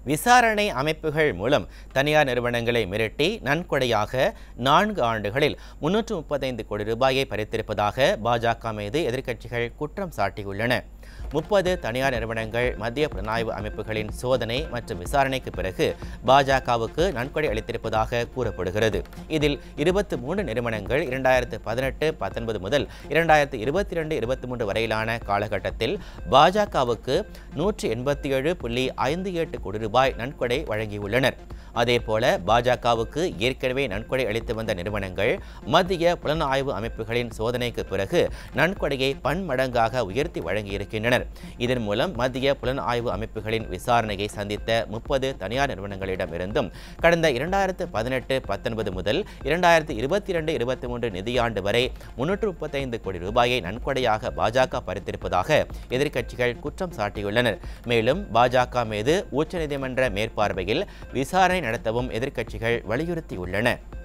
விசாரணை அமைப்புகள் மூலம் தனியார் நிறுவனங்களை மிரட்டி நன்கொடையாக நான்கு ஆண்டுகளில் முன்னூற்று முப்பத்தைந்து கோடி ரூபாயை பறித்திருப்பதாக பாஜக மீது எதிர்க்கட்சிகள் குற்றம் சாட்டியுள்ளன முப்பது தனியார் நிறுவனங்கள் மத்திய புலனாய்வு அமைப்புகளின் சோதனை மற்றும் விசாரணைக்கு பிறகு பாஜகவுக்கு நன்கொடை அளித்திருப்பதாக கூறப்படுகிறது இதில் இருபத்தி மூன்று நிறுவனங்கள் இரண்டாயிரத்து பதினெட்டு பத்தொன்பது முதல் இரண்டாயிரத்து இருபத்தி ரெண்டு இருபத்தி மூன்று வரையிலான காலகட்டத்தில் பாஜகவுக்கு நூற்றி எண்பத்தி ஏழு புள்ளி ஐந்து எட்டு கோடி ரூபாய் நன்கொடை வழங்கியுள்ளனர் அதேபோல பாஜகவுக்கு ஏற்கனவே நன்கொடை அளித்து வந்த நிறுவனங்கள் மத்திய புலனாய்வு அமைப்புகளின் சோதனைக்கு பிறகு நன்கொடையை பன்மடங்காக உயர்த்தி வழங்கியிருக்கின்றனர் இதன் மூலம் மத்திய புலனாய்வு அமைப்புகளின் விசாரணையை சந்தித்த முப்பது தனியார் நிறுவனங்களிடமிருந்தும் கடந்த இரண்டாயிரத்து பதினெட்டு பத்தொன்பது முதல் இரண்டாயிரத்து இருபத்தி இரண்டு இருபத்தி மூன்று நிதியாண்டு வரை முன்னூற்று முப்பத்தைந்து கோடி ரூபாயை நன்கொடையாக பாஜக பறித்திருப்பதாக எதிர்க்கட்சிகள் குற்றம் சாட்டியுள்ளனர் மேலும் பாஜக மீது உச்சநீதிமன்ற மேற்பார்வையில் விசாரணை நடத்தவும் எதிர்க்கட்சிகள் வலியுறுத்தியுள்ளன